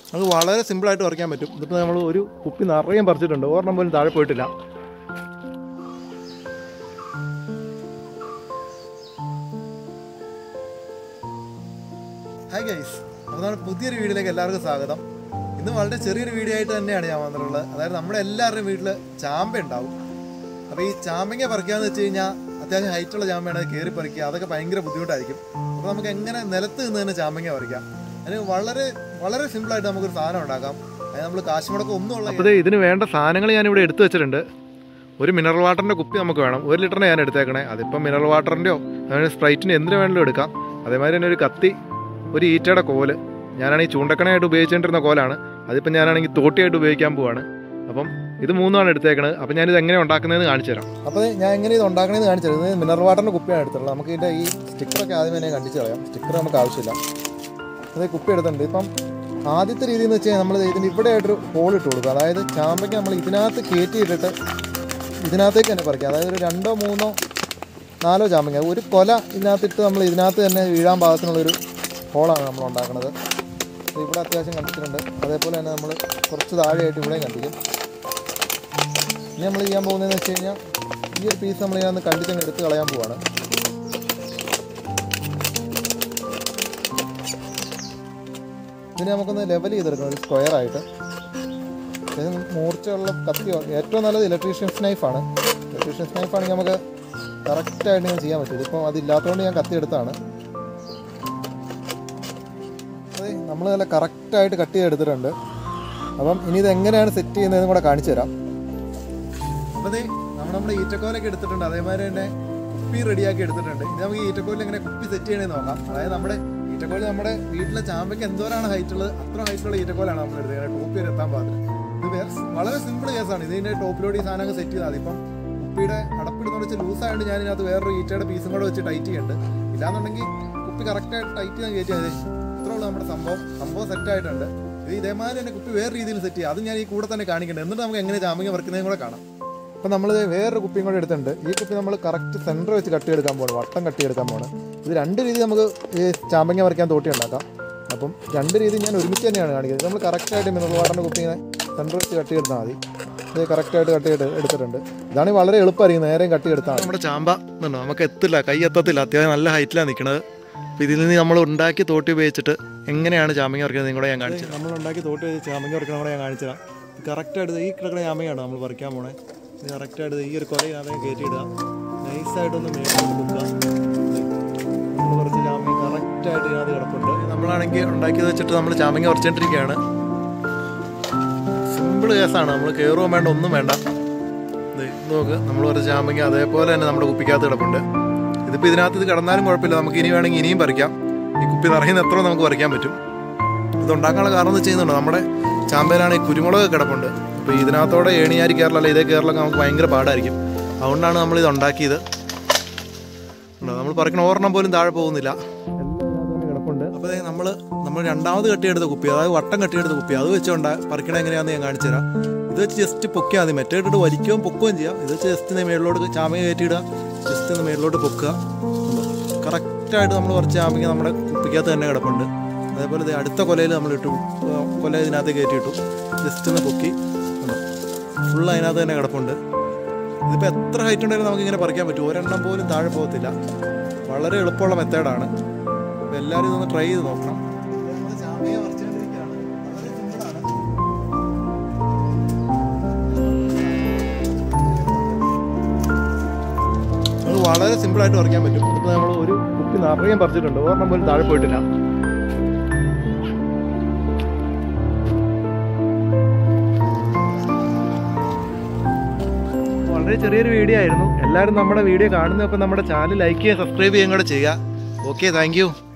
നമുക്ക് വളരെ സിമ്പിളായിട്ട് പറിക്കാൻ പറ്റും ഇതിപ്പോൾ നമ്മൾ ഒരു കുപ്പി നിറയും പറിച്ചിട്ടുണ്ട് ഒരെണ്ണം പോലും താഴെ പോയിട്ടില്ല ഹായ് ഗൈസ് അപ്പോൾ നമ്മുടെ പുതിയൊരു വീഡിയോയിലേക്ക് എല്ലാവർക്കും സ്വാഗതം ഇന്ന് വളരെ ചെറിയൊരു വീഡിയോ ആയിട്ട് തന്നെയാണ് ഞാൻ വന്നിട്ടുള്ളത് അതായത് നമ്മുടെ എല്ലാവരുടെയും വീട്ടിൽ ചാമ്പ ഉണ്ടാവും അപ്പോൾ ഈ ചാമ്പങ്ങ പറിക്കാന്ന് വെച്ച് കഴിഞ്ഞാൽ അത്യാവശ്യം ഹൈറ്റുള്ള ചാമ്പയാണ് കയറി പറിക്കുക അതൊക്കെ ഭയങ്കര ബുദ്ധിമുട്ടായിരിക്കും അപ്പോൾ നമുക്ക് എങ്ങനെ നിലത്ത് നിന്ന് തന്നെ ചാമ്പങ്ങ പറിക്കാം അതിന് വളരെ വളരെ സിമ്പിളായിട്ട് നമുക്കൊരു സാധനം ഉണ്ടാക്കാം അതായത് നമ്മൾ കാശ് മുടക്കം ഒന്നും ഉള്ള അപ്പോൾ ഇതിന് വേണ്ട സാധനങ്ങൾ ഞാൻ ഇവിടെ എടുത്തു വെച്ചിട്ടുണ്ട് ഒരു മിനറൽ വാട്ടറിൻ്റെ കുപ്പി നമുക്ക് വേണം ഒരു ലിറ്ററിന് ഞാൻ എടുത്തേക്കണേ അതിപ്പം മിനറൽ വാട്ടറിൻ്റെയോ അങ്ങനെ സ്പ്രൈറ്റിന് എന്തിനു വേണമെങ്കിലും എടുക്കാം അതേമാതിരി തന്നെ ഒരു കത്തി ഒരു ഈറ്റയുടെ കോല് ഞാനാണെങ്കിൽ ചൂണ്ടക്കണയായിട്ട് ഉപയോഗിച്ചുകൊണ്ടിരുന്ന കോലാണ് അതിപ്പം ഞാനാണെങ്കിൽ തോട്ടിയായിട്ട് ഉപയോഗിക്കാൻ പോവാണ് അപ്പം ഇത് മൂന്നാണ് എടുത്തേക്കണത് അപ്പം ഞാനിത് എങ്ങനെ ഉണ്ടാക്കുന്നതെന്ന് കാണിച്ചു തരാം അപ്പോൾ ഞാൻ എങ്ങനെ ഇത് ഉണ്ടാക്കണമെന്ന് കാണിച്ചു തരാം ഇത് മിനറൽ വാട്ടറിൻ്റെ കുപ്പിയാണ് എടുത്തിട്ടുള്ളത് നമുക്ക് ഇതിൻ്റെ ഈ സ്റ്റിക്കറൊക്കെ ആദ്യം തന്നെ കണ്ടിച്ച് കളയാം സ്റ്റിക്കർ നമുക്ക് ആവശ്യമില്ല അത് കുപ്പി എടുത്തിട്ടുണ്ട് ഇപ്പം ആദ്യത്തെ രീതി എന്ന് വെച്ച് കഴിഞ്ഞാൽ നമ്മൾ ഇതിന് ഇവിടെ ആയിട്ടൊരു ഹോൾ ഇട്ട് കൊടുക്കുക അതായത് ചാമ്പയ്ക്ക് നമ്മൾ ഇതിനകത്ത് കയറ്റിയിട്ടിട്ട് ഇതിനകത്തേക്ക് തന്നെ പറിക്കുക അതായത് ഒരു രണ്ടോ മൂന്നോ നാലോ ചാമ്പങ്ങ ഒരു കൊല ഇതിനകത്തിട്ട് നമ്മൾ ഇതിനകത്ത് തന്നെ വീഴാൻ പാകത്തിനുള്ളൊരു ഹോളാണ് നമ്മൾ ഉണ്ടാക്കുന്നത് ഇത് ഇവിടെ അത്യാവശ്യം കണ്ടിട്ടുണ്ട് അതേപോലെ തന്നെ നമ്മൾ കുറച്ച് താഴെയായിട്ട് ഇവിടെയും കണ്ടിക്കും ഇനി നമ്മൾ ചെയ്യാൻ പോകുന്നതെന്ന് വെച്ച് കഴിഞ്ഞാൽ ഈ ഒരു പീസ് നമ്മൾ ഇതിനകത്ത് കണ്ടിച്ചങ്ങ് എടുത്ത് കളയാൻ പോവാണ് ഇതിനെ നമുക്കൊന്ന് ലെവൽ ചെയ്തെടുക്കണം ഒരു സ്ക്വയർ ആയിട്ട് ഇത് മൂർച്ചയുള്ള കത്തി ഏറ്റവും നല്ലത് ഇലക്ട്രീഷ്യൻസ് നൈഫാണ് ഇലക്ട്രീഷ്യൻസ് നൈഫാണെങ്കിൽ നമുക്ക് കറക്റ്റായിട്ട് ഞാൻ ചെയ്യാൻ പറ്റും ഇതിപ്പം അതില്ലാത്തതുകൊണ്ട് ഞാൻ കത്തി എടുത്താണ് അതെ നമ്മൾ നല്ല കറക്റ്റായിട്ട് കട്ട് ചെയ്തെടുത്തിട്ടുണ്ട് അപ്പം ഇനി ഇത് എങ്ങനെയാണ് സെറ്റ് ചെയ്യുന്നതെന്ന് കൂടെ കാണിച്ചു തരാം അപ്പോൾ നമ്മൾ നമ്മുടെ ഈറ്റക്കോലൊക്കെ എടുത്തിട്ടുണ്ട് അതേമാതിരി തന്നെ കുപ്പി റെഡിയാക്കി എടുത്തിട്ടുണ്ട് ഇനി നമുക്ക് ഈ ഈറ്റക്കോലിൽ എങ്ങനെ കുപ്പി സെറ്റ് ചെയ്യണമെന്ന് നോക്കാം അതായത് നമ്മുടെ ഈറ്റക്കോല് നമ്മുടെ വീട്ടിലെ ചാമ്പയ്ക്ക് എന്തോരാണ് ഹൈറ്റ് ഉള്ളത് അത്ര ഹൈറ്റുള്ള ഈറ്റക്കോലാണ് നമ്മൾ എടുത്തത് ടോപ്പ് വരെ എത്താൻ പാകത്തിന് ഇത് വേറെ വളരെ സിമ്പിൾ കേസാണ് ഇതിൻ്റെ ടോപ്പിലോട്ട് ഈ സാധനങ്ങൾ സെറ്റ് ചെയ്താൽ മതി ഇപ്പം കുപ്പിയുടെ അടപ്പിടുന്ന വെച്ച് ലൂസ് ആയതുകൊണ്ട് ഞാൻ ഇതിനകത്ത് വേറൊരു ഈറ്റയുടെ പീസും കൂടെ വെച്ച് ടൈറ്റ് ചെയ്യുന്നുണ്ട് ഇല്ലാന്നുണ്ടെങ്കിൽ കുപ്പി കറക്റ്റായിട്ട് ടൈറ്റ് ചെയ്യാൻ കയറ്റിയാൽ മതി ഇത്രേ ഉള്ളൂ നമ്മുടെ സംഭവം സംഭവം സെറ്റ് ആയിട്ടുണ്ട് ഇത് ഇതേമാതിരി തന്നെ കുപ്പി വേറെ രീതിയിൽ സെറ്റ് ചെയ്യുക അത് ഞാൻ ഈ കൂടെ തന്നെ കാണിക്കണ്ടേ എന്നിട്ട് നമുക്ക് എങ്ങനെ ചാമ്പങ്ങ വറുക്കുന്നതും കൂടെ കാണാം അപ്പം നമ്മൾ വേറൊരു കുപ്പിയും കൂടെ എടുത്തിട്ടുണ്ട് ഈ കുപ്പി നമ്മൾ കറക്റ്റ് സെൻറ്റർ വെച്ച് കട്ട് ചെയ്തെടുക്കാൻ പോകണം വട്ടം കട്ട് ചെയ്തെടുക്കാൻ പോകണം ഇത് രണ്ട് രീതി നമുക്ക് ഈ ചാമ്പങ്ങ വരയ്ക്കാൻ തോട്ടി ഉണ്ടാക്കാം അപ്പം രണ്ട് രീതി ഞാൻ ഒരുമിച്ച് തന്നെയാണ് കാണിക്കുന്നത് നമ്മൾ കറക്റ്റായിട്ട് മിനറൽ വാട്ടറിൻ്റെ കുപ്പി ഇങ്ങനെ സെൻറ്റർ വെച്ച് കട്ട് ചെയ്തെടുത്താൽ മതി ഇത് കറക്റ്റായിട്ട് കട്ട് ചെയ്ത് എടുത്തിട്ടുണ്ട് ഇതാണ് വളരെ എളുപ്പമായിരിക്കും നേരെ കട്ട് ചെയ്തെടുത്താൽ നമ്മുടെ ചാമ്പ എന്നുണ്ടോ നമുക്ക് എത്തില്ല കൈ എത്തത്തില്ല അത്യാവശ്യം നല്ല ഹൈറ്റിലാണ് നിൽക്കുന്നത് അപ്പോൾ ഇതിൽ നിന്ന് നമ്മൾ ഉണ്ടാക്കി തോട്ടി ഉപയോഗിച്ചിട്ട് എങ്ങനെയാണ് ചാമ്പങ്ങ വരയ്ക്കുന്നത് കൂടെ ഞാൻ കാണിച്ചു നമ്മൾ ഉണ്ടാക്കി തോട്ടി വെച്ച് ചാമ്പങ്ങ വരയ്ക്കണം കൂടെ ഞാൻ കാണിച്ചു തരാം കറക്റ്റായിട്ട് ഈ കിടക്കുന്ന ചാമ്പങ്ങയാണ് നമ്മൾ പറിക്കാൻ പോണേ ഇത് കറക്റ്റായിട്ട് ഈ ഒരു കൊല അതിനെ കയറ്റിയിടുക നൈസായിട്ടൊന്ന് മേലോട്ട് കൊടുക്കുക നമ്മൾ കുറച്ച് ചാമ്പങ്ങ കറക്റ്റായിട്ട് ഇതിനകത്ത് കിടപ്പുണ്ട് നമ്മളാണെങ്കിൽ ഉണ്ടാക്കിയത് വെച്ചിട്ട് നമ്മൾ ചാമ്പങ്ങ ഉറച്ചിട്ടിരിക്കുകയാണ് സിമ്പിൾ കേസാണ് നമ്മൾ കയറുകയും വേണ്ട ഒന്നും വേണ്ട ഇത് നോക്ക് നമ്മൾ കുറച്ച് ചാമ്പങ്ങ അതേപോലെ തന്നെ നമ്മുടെ കുപ്പിക്കകത്ത് കിടപ്പുണ്ട് ഇതിപ്പോൾ ഇതിനകത്ത് ഇത് കിടന്നാലും കുഴപ്പമില്ല നമുക്ക് ഇനി വേണമെങ്കിൽ ഇനിയും പറിക്കാം ഈ കുപ്പി നിറയുന്ന എത്ര നമുക്ക് പറിക്കാൻ പറ്റും ഇത് ഉണ്ടാക്കാനുള്ള കാരണം എന്ന് ചെയ്യുന്നുണ്ട് നമ്മുടെ ചാമ്പയിലാണെങ്കിൽ കുരുമുളക് കിടപ്പുണ്ട് അപ്പോൾ ഇതിനകത്തോടെ ഏണിയാരി കയറലല്ല ഇതേ കയറലൊക്കെ നമുക്ക് ഭയങ്കര പാടായിരിക്കും അതുകൊണ്ടാണ് നമ്മൾ ഇത് ഉണ്ടാക്കിയത് ഉണ്ടോ, നമ്മൾ പറിക്കണ ഓർണം പോലും താഴെ പോകുന്നില്ല കിടപ്പുണ്ട് അപ്പോൾ നമ്മൾ നമ്മൾ രണ്ടാമത് കട്ടിയെടുത്ത കുപ്പി അതായത് വട്ടം കട്ടിയെടുത്ത കുപ്പി അത് വെച്ചുകൊണ്ട് പറിക്കണ എങ്ങനെയാണെന്ന് ഞാൻ കാണിച്ചു തരാം ഇത് വെച്ച് ജസ്റ്റ് പൊക്കിയാൽ മതി മറ്റേ ഇട്ടിട്ട് വലിക്കുകയും പൊക്കുകയും ചെയ്യാം ഇത് വെച്ച് ജസ്റ്റ് ഒന്ന് മേളിലോട്ട് ചാമക കയറ്റിയിടുക ജസ്റ്റ് ഒന്ന് മേളിലോട്ട് പൊക്കുക കറക്റ്റായിട്ട് നമ്മൾ കുറച്ച് ചാമക നമ്മുടെ കുപ്പിക്കകത്ത് തന്നെ കിടപ്പുണ്ട് അതേപോലെ ദേ അടുത്ത കൊലയിൽ നമ്മൾ ഇട്ടു ആ, കൊല ഇതിനകത്ത് കയറ്റിയിട്ടു ജസ്റ്റ് ഒന്ന് പൊക്കി ഫുൾ അതിനകത്ത് തന്നെ കിടപ്പുണ്ട് ഇതിപ്പോൾ എത്ര ഹൈറ്റ് ഉണ്ടെങ്കിലും നമുക്ക് ഇങ്ങനെ പറിക്കാൻ പറ്റും ഒരെണ്ണം പോലും താഴെ പോകത്തില്ല വളരെ എളുപ്പമുള്ള മെത്തേഡാണ് അപ്പോൾ എല്ലാവരും ഇതൊന്ന് ട്രൈ ചെയ്ത് നോക്കണം നമുക്ക് വളരെ സിമ്പിളായിട്ട് പറിക്കാൻ പറ്റും ഇതിപ്പോൾ നമ്മൾ ഒരു കുപ്പി നിറയെ പറിച്ചിട്ടുണ്ട് ഒരെണ്ണം പോലും താഴെ പോയിട്ടില്ല വളരെ ചെറിയൊരു വീഡിയോ ആയിരുന്നു എല്ലാവരും നമ്മുടെ വീഡിയോ കാണുന്നപ്പോൾ നമ്മുടെ ചാനൽ ലൈക്ക് ചെയ്യുക സബ്സ്ക്രൈബ് ചെയ്യുകയും കൂടെ ചെയ്യുക ഓക്കെ താങ്ക്